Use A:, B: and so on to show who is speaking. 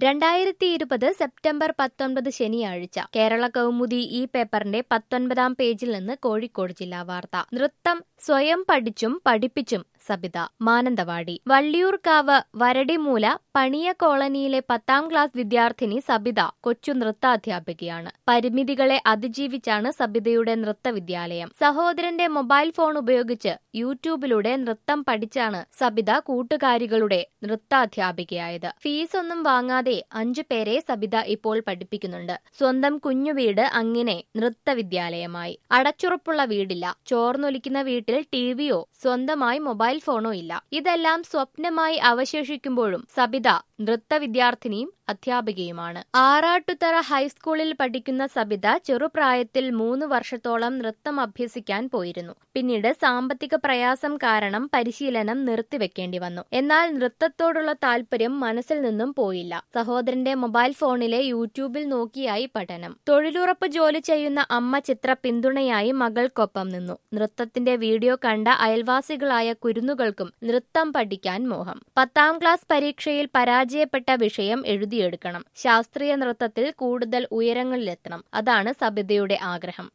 A: രണ്ടായിരത്തി ഇരുപത് സെപ്റ്റംബർ പത്തൊൻപത് ശനിയാഴ്ച കേരള കൗമുദി ഈ പേപ്പറിന്റെ പത്തൊൻപതാം പേജിൽ നിന്ന് കോഴിക്കോട് ജില്ലാ വാർത്ത നൃത്തം സ്വയം പഠിച്ചും പഠിപ്പിച്ചും സബിത മാനന്തവാടി വള്ളിയൂർക്കാവ് വരടിമൂല പണിയ കോളനിയിലെ പത്താം ക്ലാസ് വിദ്യാർത്ഥിനി സബിത കൊച്ചു നൃത്താധ്യാപികയാണ് പരിമിതികളെ അതിജീവിച്ചാണ് സബിതയുടെ നൃത്തവിദ്യാലയം സഹോദരന്റെ മൊബൈൽ ഫോൺ ഉപയോഗിച്ച് യൂട്യൂബിലൂടെ നൃത്തം പഠിച്ചാണ് സബിത കൂട്ടുകാരികളുടെ നൃത്താധ്യാപികയായത് ഫീസ് ഒന്നും വാങ്ങാതെ അഞ്ചു പേരെ സബിത ഇപ്പോൾ പഠിപ്പിക്കുന്നുണ്ട് സ്വന്തം കുഞ്ഞുവീട് അങ്ങനെ നൃത്തവിദ്യാലയമായി അടച്ചുറപ്പുള്ള വീടില്ല ചോർന്നൊലിക്കുന്ന വീട്ടിൽ ടിവിയോ സ്വന്തമായി മൊബൈൽ ഫോണോ ഇല്ല ഇതെല്ലാം സ്വപ്നമായി അവശേഷിക്കുമ്പോഴും സബിത നൃത്ത വിദ്യാർത്ഥിനിയും അധ്യാപികയുമാണ് ആറാട്ടുതറ ഹൈസ്കൂളിൽ പഠിക്കുന്ന സബിത ചെറുപ്രായത്തിൽ മൂന്ന് വർഷത്തോളം നൃത്തം അഭ്യസിക്കാൻ പോയിരുന്നു പിന്നീട് സാമ്പത്തിക പ്രയാസം കാരണം പരിശീലനം നിർത്തിവെക്കേണ്ടി വന്നു എന്നാൽ നൃത്തത്തോടുള്ള താല്പര്യം മനസ്സിൽ നിന്നും പോയില്ല സഹോദരന്റെ മൊബൈൽ ഫോണിലെ യൂട്യൂബിൽ നോക്കിയായി പഠനം തൊഴിലുറപ്പ് ജോലി ചെയ്യുന്ന അമ്മ ചിത്ര പിന്തുണയായി മകൾക്കൊപ്പം നിന്നു നൃത്തത്തിന്റെ വീഡിയോ കണ്ട അയൽവാസികളായ കുരുന്നുകൾക്കും നൃത്തം പഠിക്കാൻ മോഹം പത്താം ക്ലാസ് പരീക്ഷയിൽ പരാജയപ്പെട്ട വിഷയം എഴുതിയെടുക്കണം ശാസ്ത്രീയ നൃത്തത്തിൽ കൂടുതൽ ഉയരങ്ങളിലെത്തണം അതാണ് സബിതയുടെ ആഗ്രഹം